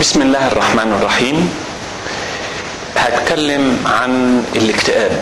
بسم الله الرحمن الرحيم هتكلم عن الاكتئاب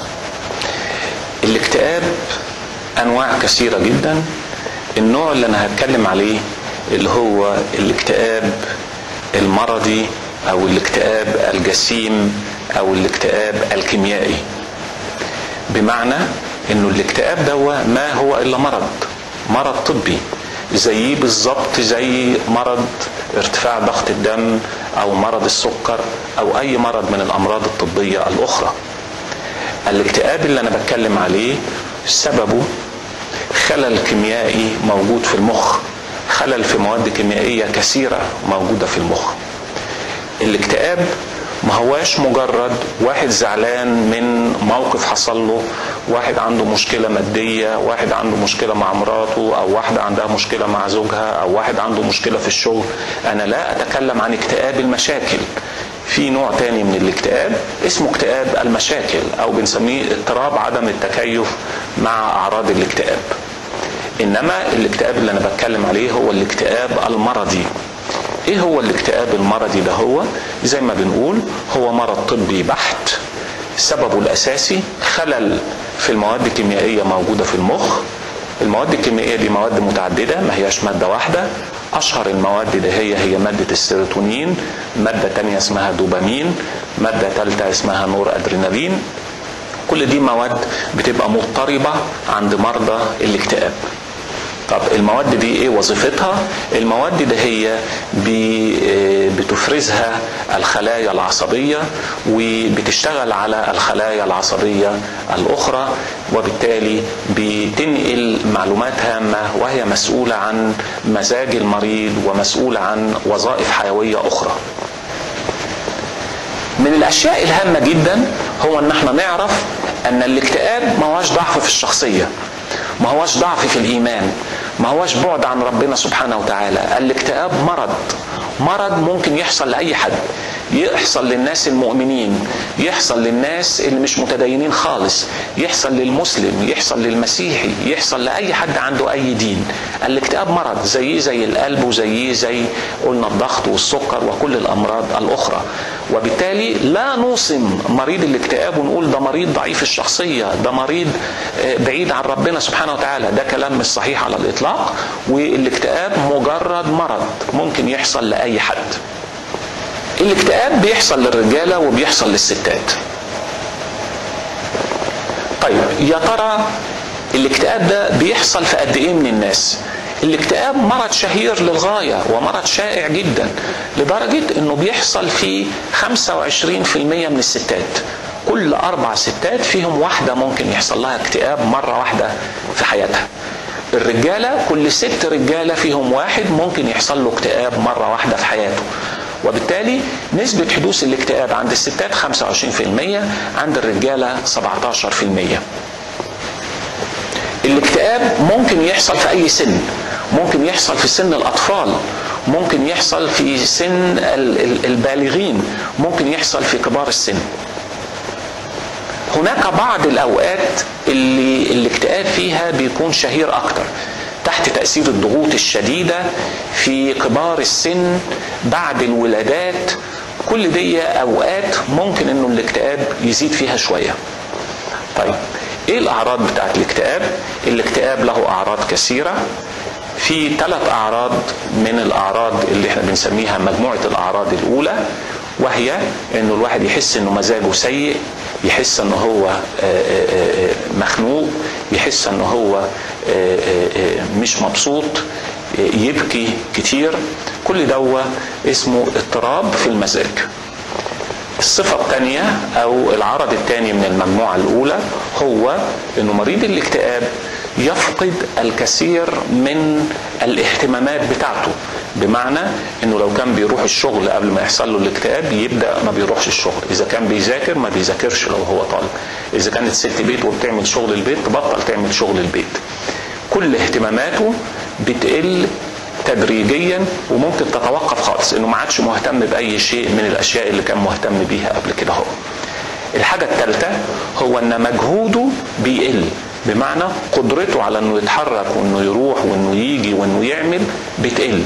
الاكتئاب انواع كثيره جدا النوع اللي انا هتكلم عليه اللي هو الاكتئاب المرضي او الاكتئاب الجسيم او الاكتئاب الكيميائي بمعنى انه الاكتئاب دوا ما هو الا مرض مرض طبي زيه بالظبط زي مرض ارتفاع ضغط الدم او مرض السكر او اي مرض من الامراض الطبيه الاخرى الاكتئاب اللي انا بتكلم عليه سببه خلل كيميائي موجود في المخ خلل في مواد كيميائيه كثيره موجوده في المخ الاكتئاب ما هواش مجرد واحد زعلان من موقف حصل له واحد عنده مشكله ماديه واحد عنده مشكله مع مراته او واحده عندها مشكله مع زوجها او واحد عنده مشكله في الشغل انا لا اتكلم عن اكتئاب المشاكل في نوع تاني من الاكتئاب اسمه اكتئاب المشاكل او بنسميه اضطراب عدم التكيف مع اعراض الاكتئاب انما الاكتئاب اللي انا بتكلم عليه هو الاكتئاب المرضي ايه هو الاكتئاب المرضي ده هو زي ما بنقول هو مرض طبي بحت سببه الاساسي خلل في المواد الكيميائيه موجوده في المخ المواد الكيميائيه دي مواد متعدده ما هياش ماده واحده اشهر المواد ده هي هي ماده السيروتونين ماده تانية اسمها دوبامين ماده ثالثه اسمها نور ادرينالين كل دي مواد بتبقى مضطربه عند مرضى الاكتئاب طب المواد دي ايه وظيفتها المواد دي هي بتفرزها الخلايا العصبية وبتشتغل على الخلايا العصبية الأخرى وبالتالي بتنقل معلومات هامة وهي مسؤولة عن مزاج المريض ومسؤولة عن وظائف حيوية أخرى من الأشياء الهامة جدا هو أن احنا نعرف أن الاكتئاب ما هوش ضعف في الشخصية ما هوش ضعف في الإيمان ما هوش بعد عن ربنا سبحانه وتعالى الاكتئاب مرض مرض ممكن يحصل لأي حد يحصل للناس المؤمنين يحصل للناس اللي مش متدينين خالص يحصل للمسلم يحصل للمسيحي يحصل لأي حد عنده أي دين الاكتئاب مرض زيه زي القلب وزيه زي قلنا الضغط والسكر وكل الأمراض الأخرى وبالتالي لا نوصم مريض الاكتئاب ونقول ده مريض ضعيف الشخصية ده مريض بعيد عن ربنا سبحانه وتعالى ده كلام مش صحيح على الإطلاق والاكتئاب مجرد مرض ممكن يحصل لأي حد الاكتئاب بيحصل للرجالة وبيحصل للستات طيب يا ترى الاكتئاب ده بيحصل في قد ايه من الناس الاكتئاب مرض شهير للغاية ومرض شائع جدا لدرجة انه بيحصل في 25% من الستات كل اربع ستات فيهم واحدة ممكن يحصل لها اكتئاب مرة واحدة في حياتها الرجالة كل ست رجالة فيهم واحد ممكن يحصل له اكتئاب مرة واحدة في حياته وبالتالي نسبة حدوث الاكتئاب عند الستات 25% عند الرجالة 17% الاكتئاب ممكن يحصل في أي سن ممكن يحصل في سن الأطفال ممكن يحصل في سن البالغين ممكن يحصل في كبار السن هناك بعض الأوقات اللي الاكتئاب فيها بيكون شهير أكتر تحت تأثير الضغوط الشديدة في كبار السن بعد الولادات كل دي أوقات ممكن إنه الاكتئاب يزيد فيها شوية. طيب إيه الأعراض بتاعت الاكتئاب؟ الاكتئاب له أعراض كثيرة في ثلاث أعراض من الأعراض اللي احنا بنسميها مجموعة الأعراض الأولى وهي إنه الواحد يحس إنه مزاجه سيء يحس إنه هو مخنوق يحس إنه هو مش مبسوط يبكي كتير كل دوا اسمه اضطراب في المزاج الصفة الثانية أو العرض الثاني من المجموعة الأولى هو أنه مريض الاكتئاب يفقد الكثير من الاهتمامات بتاعته بمعنى انه لو كان بيروح الشغل قبل ما يحصل له الاكتئاب يبدا ما بيروحش الشغل اذا كان بيذاكر ما بيذاكرش لو هو طالب اذا كانت ست بيت وبتعمل شغل البيت تبطل تعمل شغل البيت كل اهتماماته بتقل تدريجيا وممكن تتوقف خالص انه ما عادش مهتم باي شيء من الاشياء اللي كان مهتم بيها قبل كده هو الحاجه الثالثه هو ان مجهوده بيقل بمعنى قدرته على انه يتحرك وانه يروح وانه يجي وانه يعمل بتقل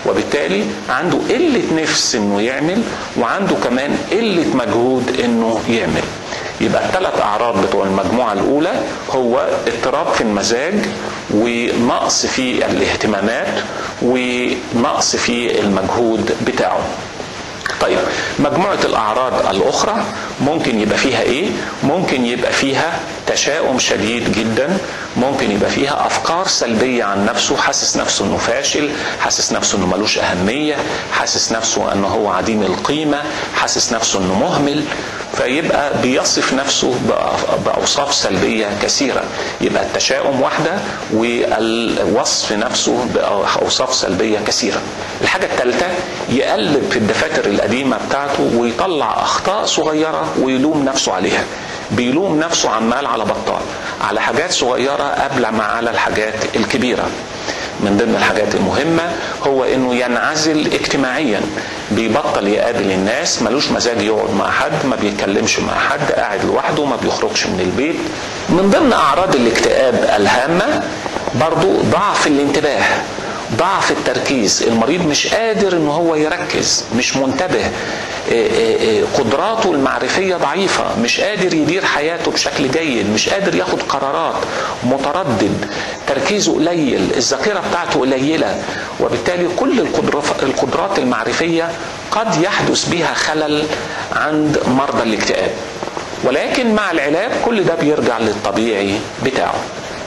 وبالتالي عنده قلة نفس انه يعمل وعنده كمان قلة مجهود انه يعمل يبقى الثلاث اعراض بتوع المجموعه الاولى هو اضطراب في المزاج ونقص في الاهتمامات ونقص في المجهود بتاعه طيب مجموعة الأعراض الأخرى ممكن يبقى فيها إيه؟ ممكن يبقى فيها تشاؤم شديد جدا ممكن يبقى فيها أفكار سلبية عن نفسه حاسس نفسه أنه فاشل حاسس نفسه أنه ملوش أهمية حاسس نفسه أنه هو عديم القيمة حاسس نفسه أنه مهمل فيبقى بيصف نفسه بأوصاف سلبية كثيرة يبقى التشاؤم واحدة والوصف نفسه بأوصاف سلبية كثيرة الحاجة الثالثة يقلب في الدفاتر القديمة بتاعته ويطلع أخطاء صغيرة ويلوم نفسه عليها بيلوم نفسه عمال على بطال على حاجات صغيرة قبل ما على الحاجات الكبيرة من ضمن الحاجات المهمة هو انه ينعزل اجتماعيا بيبطل يقابل الناس ملوش مزاج يقعد مع حد ما بيتكلمش مع حد قاعد لوحده ما بيخرجش من البيت من ضمن اعراض الاكتئاب الهامة برضو ضعف الانتباه ضعف التركيز المريض مش قادر ان هو يركز مش منتبه قدراته المعرفية ضعيفة مش قادر يدير حياته بشكل جيد مش قادر ياخد قرارات متردد تركيزه قليل الذاكرة بتاعته قليلة وبالتالي كل القدرات المعرفية قد يحدث بها خلل عند مرضى الاكتئاب ولكن مع العلاج كل ده بيرجع للطبيعي بتاعه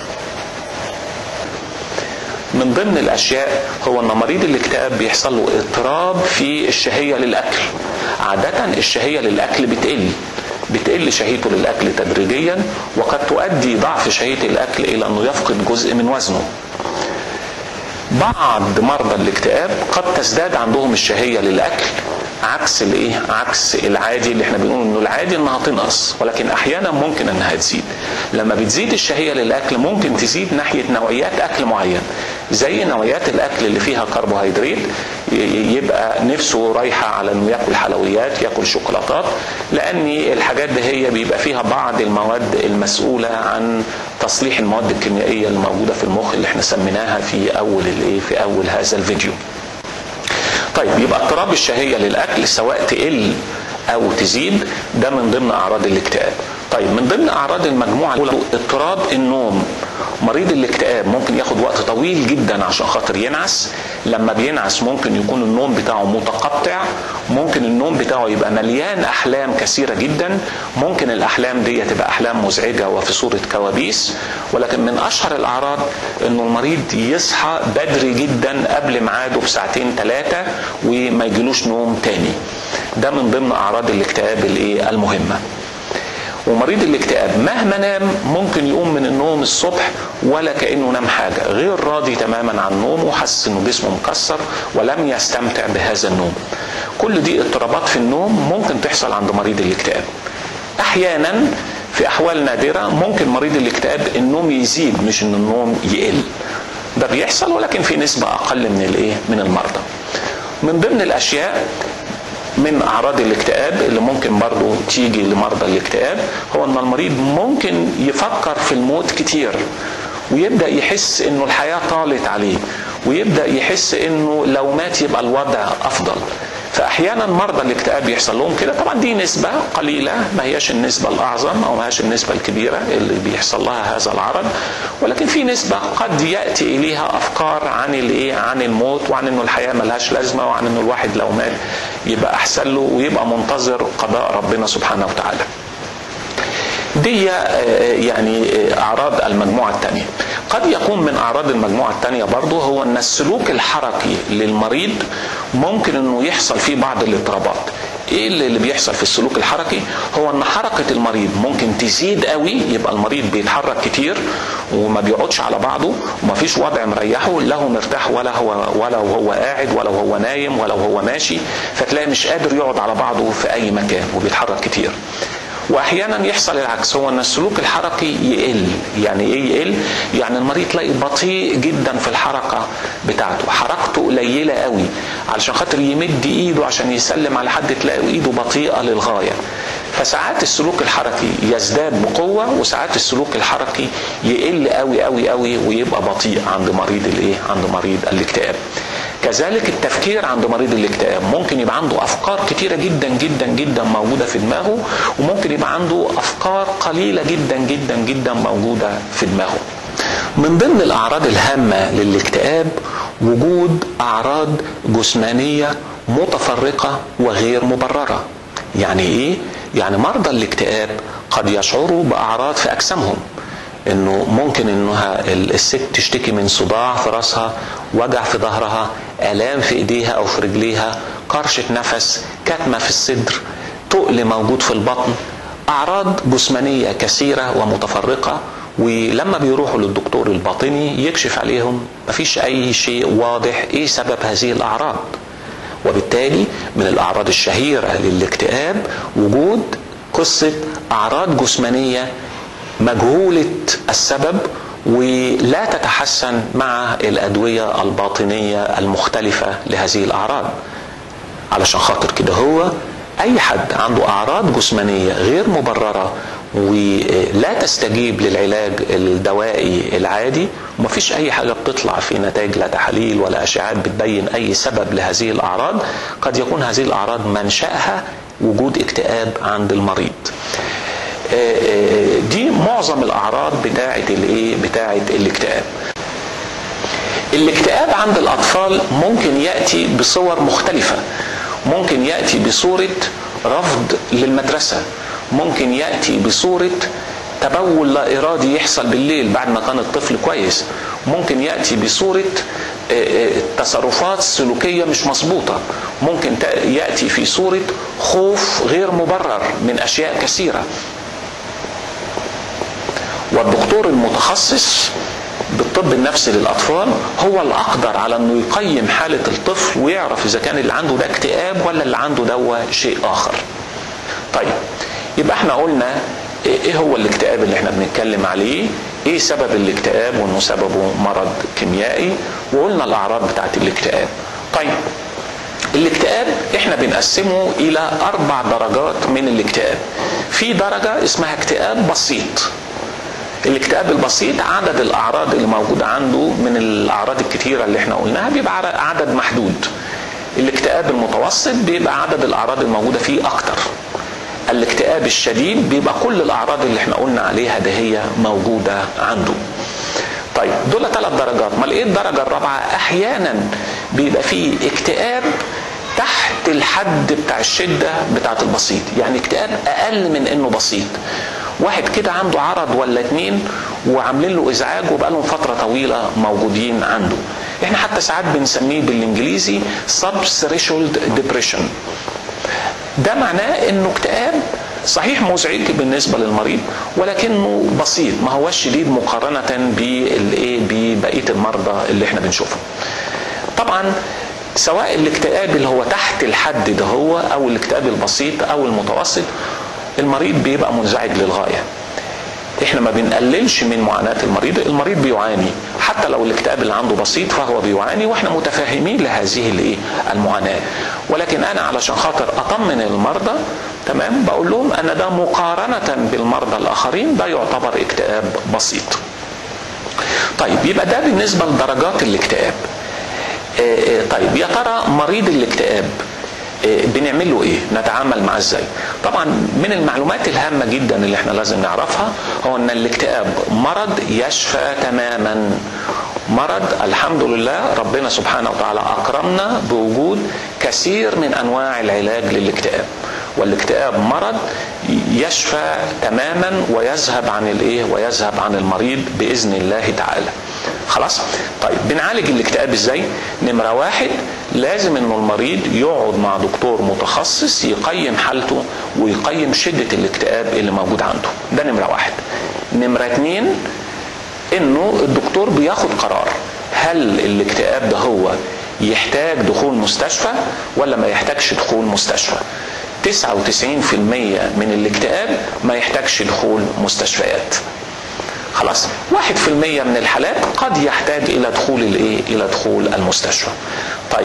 من ضمن الاشياء هو ان مريض الاكتئاب بيحصل له اضطراب في الشهيه للاكل عاده الشهيه للاكل بتقل بتقل شهيته للاكل تدريجيا وقد تؤدي ضعف شهيه الاكل الى انه يفقد جزء من وزنه بعض مرضى الاكتئاب قد تزداد عندهم الشهيه للاكل عكس الايه عكس العادي اللي احنا بنقول انه العادي انها تنقص ولكن احيانا ممكن انها تزيد لما بتزيد الشهيه للاكل ممكن تزيد ناحيه نوعيات اكل معين زي نوعيات الاكل اللي فيها كربوهيدرات يبقى نفسه رايحه على انه ياكل حلويات ياكل شوكولاتات لان الحاجات دي هي بيبقى فيها بعض المواد المسؤوله عن تصليح المواد الكيميائيه اللي موجوده في المخ اللي احنا سميناها في اول الايه في اول هذا الفيديو طيب يبقى اضطراب الشهيه للاكل سواء تقل او تزيد ده من ضمن اعراض الاكتئاب طيب من ضمن اعراض المجموعه الاولى اضطراب النوم مريض الاكتئاب ممكن ياخد وقت طويل جدا عشان خاطر ينعس لما بينعس ممكن يكون النوم بتاعه متقطع ممكن النوم بتاعه يبقى مليان احلام كثيره جدا ممكن الاحلام دي تبقى احلام مزعجه وفي صوره كوابيس ولكن من اشهر الاعراض انه المريض يصحى بدري جدا قبل ميعاده بساعتين ثلاثه وما يجيلوش نوم تاني ده من ضمن اعراض الاكتئاب الايه المهمه ومريض الاكتئاب مهما نام ممكن يقوم من النوم الصبح ولا كانه نام حاجه غير راضي تماما عن نومه وحاسس انه جسمه مكسر ولم يستمتع بهذا النوم كل دي اضطرابات في النوم ممكن تحصل عند مريض الاكتئاب احيانا في احوال نادره ممكن مريض الاكتئاب النوم يزيد مش ان النوم يقل ده بيحصل ولكن في نسبه اقل من الايه من المرضى من ضمن الاشياء من اعراض الاكتئاب اللي ممكن برضه تيجي لمرضى الاكتئاب هو ان المريض ممكن يفكر في الموت كتير ويبدا يحس انه الحياه طالت عليه ويبدا يحس انه لو مات يبقى الوضع افضل فاحيانا مرضى الاكتئاب يحصل لهم كده طبعا دي نسبه قليله ما هياش النسبه الاعظم او ما هياش النسبه الكبيره اللي بيحصل لها هذا العرض ولكن في نسبه قد ياتي اليها افكار عن الايه عن الموت وعن انه الحياه ملهاش لازمه وعن انه الواحد لو مات يبقى احسن له ويبقى منتظر قضاء ربنا سبحانه وتعالى دي يعني اعراض المجموعه الثانيه قد يكون من اعراض المجموعه الثانيه برضه هو ان السلوك الحركي للمريض ممكن انه يحصل فيه بعض الاضطرابات ايه اللي بيحصل في السلوك الحركي هو ان حركه المريض ممكن تزيد قوي يبقى المريض بيتحرك كتير وما بيقعدش على بعضه وما فيش وضع مريحه لا هو مرتاح ولا هو ولا هو قاعد ولا هو نايم ولا هو ماشي فتلاقي مش قادر يقعد على بعضه في اي مكان وبيتحرك كتير واحيانا يحصل العكس هو ان السلوك الحركي يقل يعني ايه يقل يعني المريض تلاقي بطيء جدا في الحركه بتاعته حركته قليله قوي علشان خاطر يمد ايده عشان يسلم على حد تلاقي ايده بطيئه للغايه فساعات السلوك الحركي يزداد بقوه وساعات السلوك الحركي يقل قوي قوي قوي ويبقى بطيء عند مريض الايه عند مريض الاكتئاب كذلك التفكير عند مريض الاكتئاب ممكن يبقى عنده افكار كتيره جدا جدا جدا موجوده في دماغه وممكن يبقى عنده افكار قليله جدا جدا جدا موجوده في دماغه من ضمن الاعراض الهامه للاكتئاب وجود اعراض جسمانيه متفرقه وغير مبرره يعني ايه يعني مرضى الاكتئاب قد يشعروا باعراض في اجسامهم انه ممكن انها الست تشتكي من صداع في راسها وجع في ظهرها الام في ايديها او في رجليها قرشه نفس كتمه في الصدر تقل موجود في البطن اعراض جسمانيه كثيره ومتفرقه ولما بيروحوا للدكتور الباطني يكشف عليهم مفيش اي شيء واضح ايه سبب هذه الاعراض وبالتالي من الاعراض الشهيره للاكتئاب وجود قصه اعراض جسمانيه مجهوله السبب ولا تتحسن مع الادويه الباطنيه المختلفه لهذه الاعراض علشان خاطر كده هو اي حد عنده اعراض جسمانيه غير مبرره ولا تستجيب للعلاج الدوائي العادي ومفيش اي حاجه بتطلع في نتائج لا تحاليل ولا اشعاعات بتبين اي سبب لهذه الاعراض قد يكون هذه الاعراض منشاها وجود اكتئاب عند المريض دي معظم الاعراض بتاعه الايه بتاعه الاكتئاب الاكتئاب عند الاطفال ممكن ياتي بصور مختلفه ممكن ياتي بصوره رفض للمدرسه ممكن ياتي بصوره تبول لا ارادي يحصل بالليل بعد ما كان الطفل كويس ممكن ياتي بصوره تصرفات سلوكيه مش مظبوطه ممكن ياتي في صوره خوف غير مبرر من اشياء كثيره والدكتور المتخصص بالطب النفسي للاطفال هو الاقدر على انه يقيم حاله الطفل ويعرف اذا كان اللي عنده ده اكتئاب ولا اللي عنده ده شيء اخر. طيب يبقى احنا قلنا ايه هو الاكتئاب اللي احنا بنتكلم عليه؟ ايه سبب الاكتئاب وانه سببه مرض كيميائي؟ وقلنا الاعراض بتاعت الاكتئاب. طيب الاكتئاب احنا بنقسمه الى اربع درجات من الاكتئاب. في درجه اسمها اكتئاب بسيط. الاكتئاب البسيط عدد الاعراض اللي موجوده عنده من الاعراض الكتيره اللي احنا قلناها بيبقى عدد محدود الاكتئاب المتوسط بيبقى عدد الاعراض الموجوده فيه اكتر الاكتئاب الشديد بيبقى كل الاعراض اللي احنا قلنا عليها ده هي موجوده عنده طيب دول ثلاث درجات ما ايه الدرجه الرابعه احيانا بيبقى فيه اكتئاب تحت الحد بتاع الشده بتاعت البسيط يعني اكتئاب اقل من انه بسيط واحد كده عنده عرض ولا اتنين وعاملين له ازعاج وبقالهم فتره طويله موجودين عنده احنا حتى ساعات بنسميه بالانجليزي سب ثريشولد ديبريشن ده معناه انه اكتئاب صحيح مزعج بالنسبه للمريض ولكنه بسيط ما هوش شديد مقارنه بالايه ببقيه المرضى اللي احنا بنشوفهم طبعا سواء الاكتئاب اللي هو تحت الحد ده هو او الاكتئاب البسيط او المتوسط المريض بيبقى منزعج للغايه احنا ما بنقللش من معاناه المريض المريض بيعاني حتى لو الاكتئاب اللي عنده بسيط فهو بيعاني واحنا متفاهمين لهذه الايه المعاناه ولكن انا علشان خاطر اطمن المرضى تمام بقول لهم ان ده مقارنه بالمرضى الاخرين ده يعتبر اكتئاب بسيط طيب يبقى ده بالنسبه لدرجات الاكتئاب طيب يا ترى مريض الاكتئاب بنعمل له ايه؟ نتعامل معاه ازاي؟ طبعا من المعلومات الهامه جدا اللي احنا لازم نعرفها هو ان الاكتئاب مرض يشفى تماما. مرض الحمد لله ربنا سبحانه وتعالى اكرمنا بوجود كثير من انواع العلاج للاكتئاب. والاكتئاب مرض يشفى تماما ويذهب عن الايه؟ ويذهب عن المريض باذن الله تعالى. خلاص؟ طيب بنعالج الاكتئاب ازاي؟ نمره واحد لازم انه المريض يقعد مع دكتور متخصص يقيم حالته ويقيم شده الاكتئاب اللي موجود عنده. ده نمره واحد. نمره اتنين انه الدكتور بياخد قرار هل الاكتئاب ده هو يحتاج دخول مستشفى ولا ما يحتاجش دخول مستشفى 99% من الاكتئاب ما يحتاجش دخول مستشفيات خلاص واحد في المية من الحالات قد يحتاج الى دخول الايه الى دخول المستشفى طيب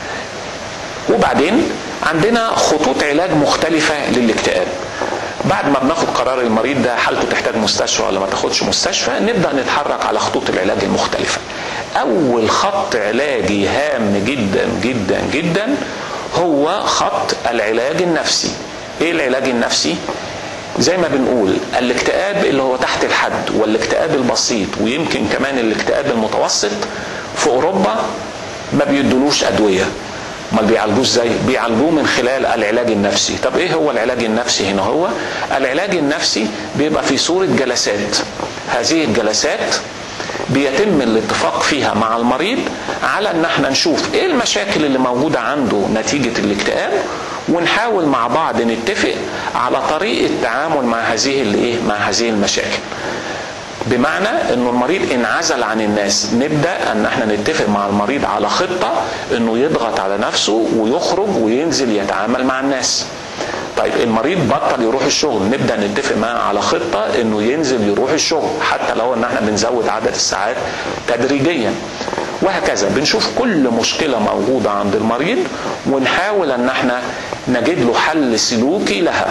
وبعدين عندنا خطوط علاج مختلفة للاكتئاب بعد ما بناخد قرار المريض ده حالته تحتاج مستشفى ولا ما تاخدش مستشفى نبدا نتحرك على خطوط العلاج المختلفه اول خط علاجي هام جدا جدا جدا هو خط العلاج النفسي ايه العلاج النفسي زي ما بنقول الاكتئاب اللي هو تحت الحد والاكتئاب البسيط ويمكن كمان الاكتئاب المتوسط في اوروبا ما بيدولوش ادويه ما بيعالجوه ازاي بيعالجوه من خلال العلاج النفسي طب ايه هو العلاج النفسي هنا هو العلاج النفسي بيبقى في صورة جلسات هذه الجلسات بيتم الاتفاق فيها مع المريض على ان احنا نشوف ايه المشاكل اللي موجودة عنده نتيجة الاكتئاب ونحاول مع بعض نتفق على طريقة تعامل مع هذه الايه مع هذه المشاكل بمعنى انه المريض انعزل عن الناس نبدا ان احنا نتفق مع المريض على خطه انه يضغط على نفسه ويخرج وينزل يتعامل مع الناس طيب المريض بطل يروح الشغل نبدا نتفق معاه على خطه انه ينزل يروح الشغل حتى لو ان احنا بنزود عدد الساعات تدريجيا وهكذا بنشوف كل مشكله موجوده عند المريض ونحاول ان احنا نجد له حل سلوكي لها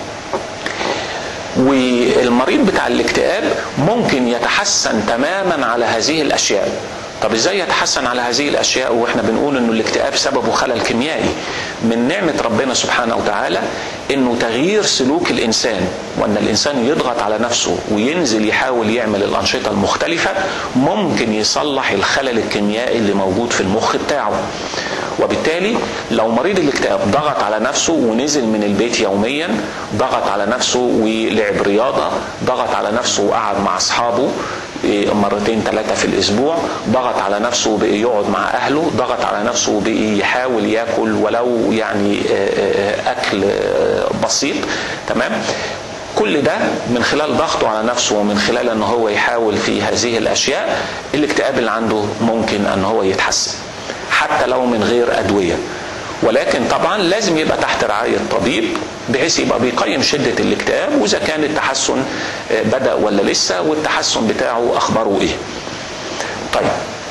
والمريض بتاع الاكتئاب ممكن يتحسن تماما على هذه الاشياء طب ازاي يتحسن على هذه الاشياء واحنا بنقول انه الاكتئاب سببه خلل كيميائي من نعمه ربنا سبحانه وتعالى انه تغيير سلوك الانسان وان الانسان يضغط على نفسه وينزل يحاول يعمل الانشطه المختلفه ممكن يصلح الخلل الكيميائي اللي موجود في المخ بتاعه وبالتالي لو مريض الاكتئاب ضغط على نفسه ونزل من البيت يوميا ضغط على نفسه ولعب رياضه ضغط على نفسه وقعد مع اصحابه مرتين ثلاثة في الأسبوع ضغط على نفسه بقي يقعد مع أهله ضغط على نفسه بقي يحاول ياكل ولو يعني أكل بسيط تمام كل ده من خلال ضغطه على نفسه ومن خلال ان هو يحاول في هذه الاشياء الاكتئاب اللي عنده ممكن ان هو يتحسن حتى لو من غير ادويه ولكن طبعا لازم يبقى تحت رعايه طبيب بحيث يبقى بيقيم شده الاكتئاب واذا كان التحسن بدا ولا لسه والتحسن بتاعه اخباره ايه. طيب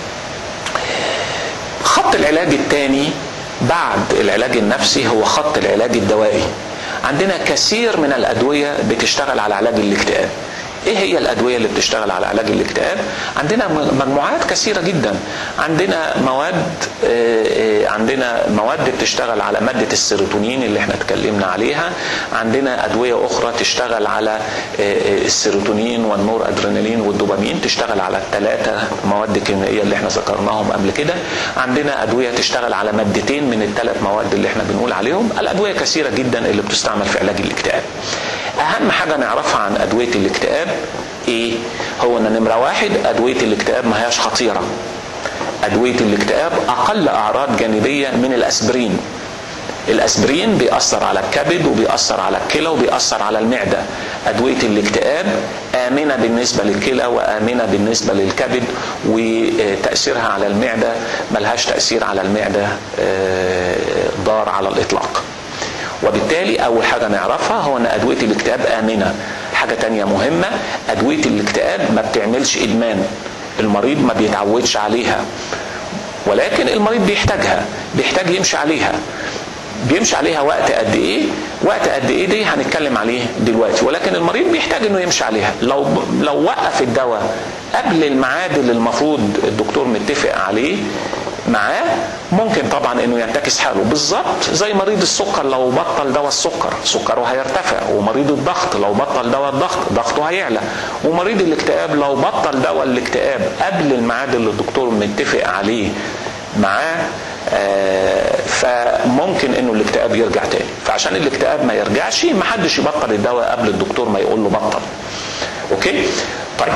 خط العلاج الثاني بعد العلاج النفسي هو خط العلاج الدوائي. عندنا كثير من الادويه بتشتغل على علاج الاكتئاب. ايه هي الادويه اللي بتشتغل على علاج الاكتئاب عندنا مجموعات كثيره جدا عندنا مواد عندنا مواد بتشتغل على ماده السيروتونين اللي احنا اتكلمنا عليها عندنا ادويه اخرى تشتغل على السيروتونين والنور ادرينالين والدوبامين تشتغل على الثلاثه مواد كيميائيه اللي احنا ذكرناهم قبل كده عندنا ادويه تشتغل على مادتين من الثلاث مواد اللي احنا بنقول عليهم الادويه كثيره جدا اللي بتستعمل في علاج الاكتئاب اهم حاجه نعرفها عن ادويه الاكتئاب ايه هو ان نمره واحد ادويه الاكتئاب ما هياش خطيره ادويه الاكتئاب اقل اعراض جانبيه من الاسبرين الاسبرين بيأثر على الكبد وبيأثر على الكلى وبيأثر على المعدة أدوية الاكتئاب آمنة بالنسبة للكلى وآمنة بالنسبة للكبد وتأثيرها على المعدة ملهاش تأثير على المعدة ضار على الإطلاق وبالتالي اول حاجه نعرفها هو ان ادويه الاكتئاب امنه حاجه تانية مهمه ادويه الاكتئاب ما بتعملش ادمان المريض ما بيتعودش عليها ولكن المريض بيحتاجها بيحتاج يمشي عليها بيمشي عليها وقت قد ايه وقت قد ايه دي هنتكلم عليه دلوقتي ولكن المريض بيحتاج انه يمشي عليها لو لو وقف الدواء قبل الميعاد اللي المفروض الدكتور متفق عليه معاه ممكن طبعا انه ينتكس حاله بالظبط زي مريض السكر لو بطل دواء السكر سكره هيرتفع ومريض الضغط لو بطل دواء الضغط ضغطه هيعلى ومريض الاكتئاب لو بطل دواء الاكتئاب قبل الميعاد اللي الدكتور متفق عليه معاه آه فممكن انه الاكتئاب يرجع تاني فعشان الاكتئاب ما يرجعش ما حدش يبطل الدواء قبل الدكتور ما يقول له بطل اوكي طيب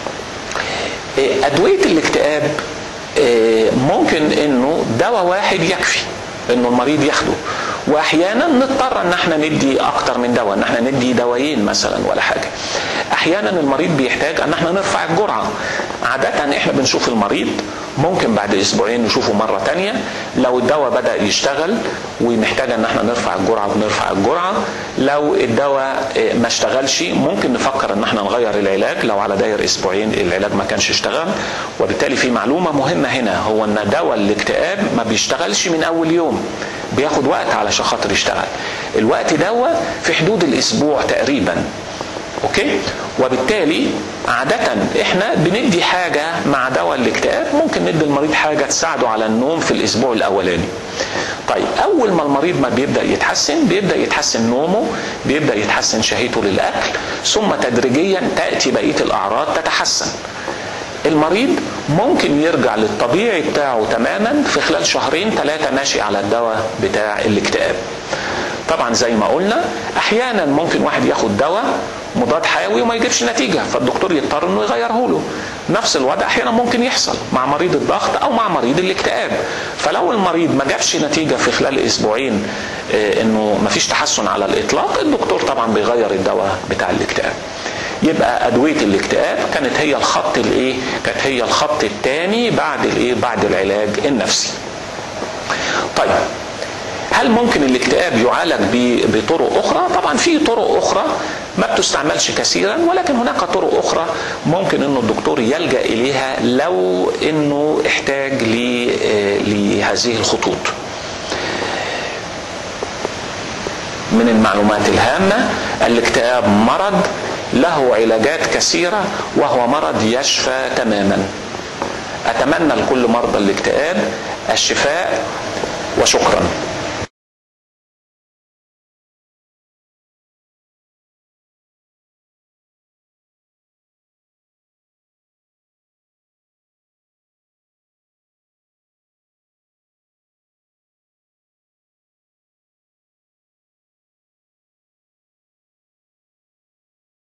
ادويه الاكتئاب ممكن انه دواء واحد يكفي انه المريض ياخده واحيانا نضطر ان احنا ندي اكتر من دواء ان احنا ندي دوايين مثلا ولا حاجه احيانا المريض بيحتاج ان احنا نرفع الجرعه عاده احنا بنشوف المريض ممكن بعد اسبوعين نشوفه مره تانية لو الدواء بدا يشتغل ومحتاج ان احنا نرفع الجرعه بنرفع الجرعه لو الدواء ما اشتغلش ممكن نفكر ان احنا نغير العلاج لو على داير اسبوعين العلاج ما كانش اشتغل وبالتالي في معلومه مهمه هنا هو ان دواء الاكتئاب ما بيشتغلش من اول يوم بياخد وقت علشان خاطر يشتغل الوقت دوا في حدود الاسبوع تقريبا اوكي وبالتالي عادة احنا بندي حاجة مع دواء الاكتئاب ممكن ندي المريض حاجة تساعده على النوم في الاسبوع الاولاني طيب اول ما المريض ما بيبدا يتحسن بيبدا يتحسن نومه بيبدا يتحسن شهيته للاكل ثم تدريجيا تاتي بقيه الاعراض تتحسن المريض ممكن يرجع للطبيعي بتاعه تماما في خلال شهرين ثلاثه ماشي على الدواء بتاع الاكتئاب طبعا زي ما قلنا احيانا ممكن واحد ياخد دواء مضاد حيوي وما يجيبش نتيجه فالدكتور يضطر انه يغيره له نفس الوضع احيانا ممكن يحصل مع مريض الضغط او مع مريض الاكتئاب فلو المريض ما جابش نتيجه في خلال اسبوعين اه انه ما فيش تحسن على الاطلاق الدكتور طبعا بيغير الدواء بتاع الاكتئاب يبقى ادويه الاكتئاب كانت هي الخط الايه كانت هي الخط الثاني بعد الايه بعد العلاج النفسي طيب هل ممكن الاكتئاب يعالج بطرق اخرى؟ طبعا في طرق اخرى ما بتستعملش كثيرا ولكن هناك طرق اخرى ممكن انه الدكتور يلجا اليها لو انه احتاج لهذه الخطوط. من المعلومات الهامه الاكتئاب مرض له علاجات كثيره وهو مرض يشفى تماما. اتمنى لكل مرضى الاكتئاب الشفاء وشكرا.